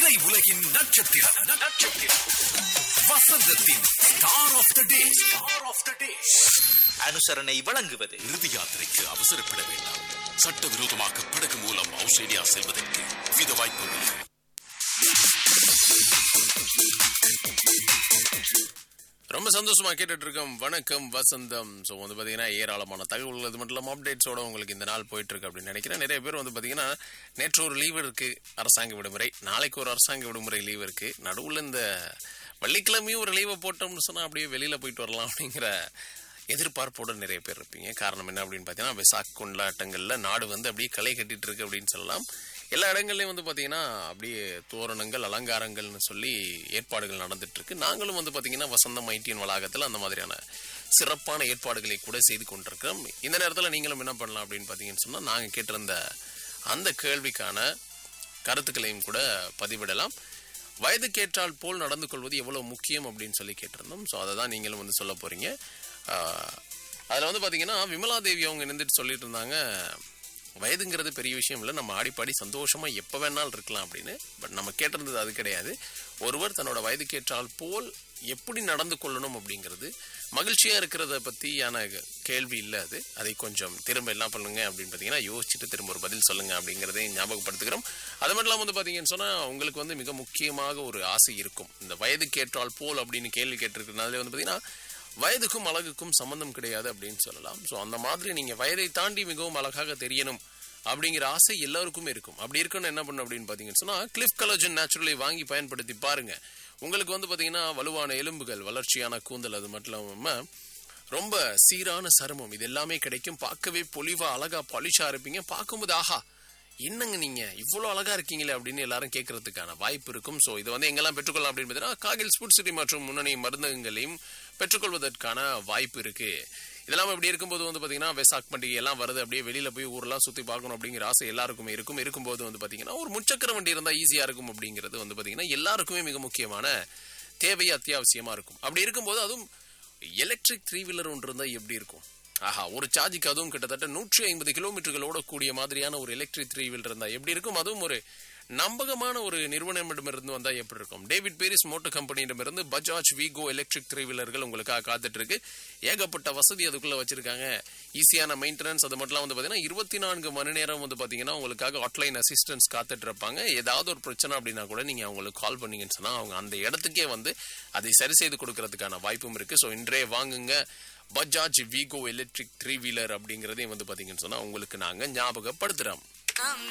திரை உலகின் நட்சத்திரம் நட்சத்திரம் வசந்தத்தின் star of the day star of the day அனுசரணை வழங்குவது இறுதி யாத்திரைக்கு அவசரப்பட வேண்டாம் சட்டவிரோதமாக படகு மூலம் ஆஸ்திரேலியா செல்வதற்கு வித வாய்ப்புகள் ரொம்ப சந்தோஷமா கேட்டுட்டு இருக்கோம் வணக்கம் வசந்தம் ஸோ வந்து பார்த்தீங்கன்னா ஏராளமான தகவல்கள் அது மட்டும் இல்லாமல் அப்டேட்ஸோட உங்களுக்கு இந்த நாள் போயிட்டு இருக்கு அப்படின்னு நினைக்கிறேன் நிறைய பேர் வந்து பார்த்தீங்கன்னா நேற்று ஒரு லீவ் இருக்கு அரசாங்க விடுமுறை நாளைக்கு ஒரு அரசாங்க விடுமுறை லீவ் இருக்கு நடுவில் இந்த வெள்ளிக்கிழமையும் ஒரு லீவை போட்டோம்னு சொன்னால் அப்படியே வெளியில் போயிட்டு வரலாம் அப்படிங்கிற எதிர்பார்ப்போட நிறைய பேர் இருப்பீங்க காரணம் என்ன அப்படின்னு பார்த்தீங்கன்னா விசாக் கொண்டாட்டங்களில் நாடு வந்து அப்படியே களை கட்டிட்டு இருக்கு அப்படின்னு சொல்லலாம் எல்லா இடங்கள்லையும் வந்து பார்த்தீங்கன்னா அப்படியே தோரணங்கள் அலங்காரங்கள்னு சொல்லி ஏற்பாடுகள் நடந்துட்டு இருக்கு நாங்களும் வந்து பார்த்தீங்கன்னா வசந்தம் ஐடிஎன் வளாகத்தில் அந்த மாதிரியான சிறப்பான ஏற்பாடுகளை கூட செய்து கொண்டிருக்கிறோம் இந்த நேரத்தில் நீங்களும் என்ன பண்ணலாம் அப்படின்னு பார்த்தீங்கன்னு சொன்னால் நாங்கள் கேட்டிருந்த அந்த கேள்விக்கான கருத்துக்களையும் கூட பதிவிடலாம் வயதுக்கேற்றால் போல் நடந்து கொள்வது எவ்வளவு முக்கியம் அப்படின்னு சொல்லி கேட்டிருந்தோம் ஸோ அதை தான் நீங்களும் வந்து சொல்ல போறீங்க அதில் வந்து பார்த்தீங்கன்னா விமலா தேவி அவங்க நின்றுட்டு சொல்லிட்டு இருந்தாங்க வயதுங்கிறது பெரிய விஷயம் இல்லை நம்ம ஆடிப்பாடி சந்தோஷமா எப்போ வேணாலும் இருக்கலாம் அப்படின்னு பட் நம்ம கேட்டிருந்தது அது கிடையாது ஒருவர் தன்னோட வயதுக்கேற்றால் போல் எப்படி நடந்து கொள்ளணும் அப்படிங்கிறது மகிழ்ச்சியா இருக்கிறத பத்தியான கேள்வி இல்லை அது அதை கொஞ்சம் திரும்ப என்ன பண்ணுங்க அப்படின்னு பார்த்தீங்கன்னா யோசிச்சுட்டு திரும்ப ஒரு பதில் சொல்லுங்க அப்படிங்கிறதையும் ஞாபகப்படுத்துகிறோம் அது மட்டும் இல்லாமல் வந்து பார்த்தீங்கன்னு சொன்னால் உங்களுக்கு வந்து மிக முக்கியமாக ஒரு ஆசை இருக்கும் இந்த வயதுக்கேற்றால் போல் அப்படின்னு கேள்வி கேட்டிருக்கிறதுனால வந்து பார்த்தீங்கன்னா வயதுக்கும் அழகுக்கும் சம்பந்தம் கிடையாது அப்படின்னு சொல்லலாம் ஸோ அந்த மாதிரி நீங்க வயதை தாண்டி மிகவும் அழகாக தெரியணும் அப்படிங்கிற ஆசை எல்லாருக்குமே இருக்கும் அப்படி இருக்கணும் என்ன பண்ணும் அப்படின்னு பார்த்தீங்கன்னு சொன்னா கிளிஃப் கலோஜன் நேச்சுரலை வாங்கி பயன்படுத்தி பாருங்க உங்களுக்கு வந்து பார்த்தீங்கன்னா வலுவான எலும்புகள் வளர்ச்சியான கூந்தல் அது மட்டும் இல்லாம ரொம்ப சீரான சருமம் இது எல்லாமே கிடைக்கும் பார்க்கவே பொலிவா அழகா பாலிஷா இருப்பீங்க பார்க்கும்போது ஆஹா என்னங்க நீங்க இவ்வளவு அழகா இருக்கீங்களே அப்படின்னு எல்லாரும் கேட்கறதுக்கான வாய்ப்பு இருக்கும் சோ இது வந்து எங்கெல்லாம் பெற்றுக்கொள்ளலாம் அப்படின்னு பார்த்தீங்கன்னா காகில் ஸ்புட் சிட்டி மற்றும் முன்னணி மருந்தகங்களையும் பெற்றுக்கொள்வதற்கான வாய்ப்பு இருக்கு இதெல்லாம் இப்படி இருக்கும்போது வந்து பாத்தீங்கன்னா வெசாக் பண்டிகை எல்லாம் வருது அப்படியே வெளியில போய் ஊர்லாம் சுத்தி பார்க்கணும் அப்படிங்கிற ஆசை எல்லாருக்குமே இருக்கும் இருக்கும்போது வந்து பாத்தீங்கன்னா ஒரு முச்சக்கர வண்டி இருந்தா ஈஸியா இருக்கும் அப்படிங்கிறது வந்து பாத்தீங்கன்னா எல்லாருக்குமே மிக முக்கியமான தேவை அத்தியாவசியமா இருக்கும் அப்படி இருக்கும்போது அதுவும் எலக்ட்ரிக் த்ரீ வீலர் ஒன்று இருந்தா எப்படி இருக்கும் ஆஹா ஒரு சார்ஜுக்கு அதுவும் கிட்டத்தட்ட நூற்றி ஐம்பது கிலோமீட்டர்கள் ஓடக்கூடிய மாதிரியான ஒரு எலக்ட்ரிக் த்ரீ வீலர் இருந்தா எப்படி இருக்கும் அதுவும் ஒரு நம்பகமான ஒரு நிறுவனமிடமிருந்து வந்தா எப்படி இருக்கும் டேவிட் பேரிஸ் மோட்டர் கம்பெனியிடமிருந்து பஜாஜ் வீகோ எலக்ட்ரிக் த்ரீ வீலர்கள் உங்களுக்காக காத்துட்டு இருக்கு ஏகப்பட்ட வசதி அதுக்குள்ள வச்சிருக்காங்க ஈஸியான மெயின்டெனன்ஸ் அது மட்டும் வந்து பாத்தீங்கன்னா இருபத்தி நான்கு மணி நேரம் வந்து பாத்தீங்கன்னா உங்களுக்காக ஹாட்லைன் அசிஸ்டன்ஸ் காத்துட்டு இருப்பாங்க ஏதாவது ஒரு பிரச்சனை அப்படின்னா கூட நீங்க அவங்களுக்கு கால் பண்ணீங்கன்னு சொன்னா அவங்க அந்த இடத்துக்கே வந்து அதை சரி செய்து கொடுக்கறதுக்கான வாய்ப்பும் இருக்கு ஸோ இன்றைய வாங்குங்க பஜாஜ் வீகோ எலக்ட்ரிக் த்ரீ வீலர் அப்படிங்கறதையும் வந்து பாத்தீங்கன்னு சொன்னா உங்களுக்கு நாங்க ஞாபகப்படுத்துறோம்